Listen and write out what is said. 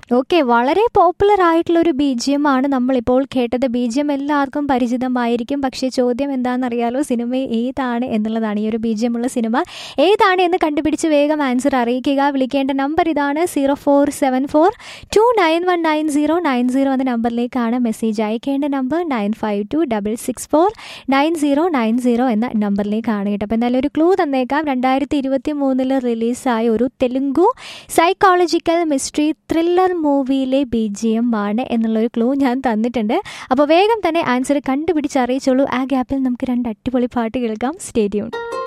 okay വളരെ popular ആയിട്ടുള്ള ഒരു ബി ജി എം ആണ് നമ്മളിപ്പോൾ കേട്ടത് ബി ജി എം എല്ലാവർക്കും പരിചിതമായിരിക്കും പക്ഷേ ചോദ്യം എന്താണെന്നറിയാലോ സിനിമ ഏതാണ് എന്നുള്ളതാണ് ഈ ഒരു ബി ജി എം ഉള്ള സിനിമ ഏതാണ് എന്ന് കണ്ടുപിടിച്ച് വേഗം ആൻസർ അറിയിക്കുക വിളിക്കേണ്ട നമ്പർ ഇതാണ് zero four seven four two nine one nine zero nine zero എന്ന നമ്പറിലേക്കാണ് മെസ്സേജ് അയക്കേണ്ട number nine five two double six four nine zero nine zero എന്ന നമ്പറിലേക്കാണ് കേട്ടോ അപ്പോൾ എന്തായാലും ഒരു ക്ലൂ തന്നേക്കാം രണ്ടായിരത്തി ഇരുപത്തി മൂന്നിൽ റിലീസായ ഒരു തെലുങ്കു സൈക്കോളജിക്കൽ മിസ്റ്ററി ത്രില്ലർ മൂവിയിലെ ബി ജി എം ആണ് എന്നുള്ളൊരു ക്ലൂ ഞാൻ തന്നിട്ടുണ്ട് അപ്പോൾ വേഗം തന്നെ ആൻസർ കണ്ടുപിടിച്ച് അറിയിച്ചോളൂ ആ ഗ്യാപ്പിൽ നമുക്ക് രണ്ട് അടിപൊളി പാട്ട് കേൾക്കാം സ്റ്റേഡിയം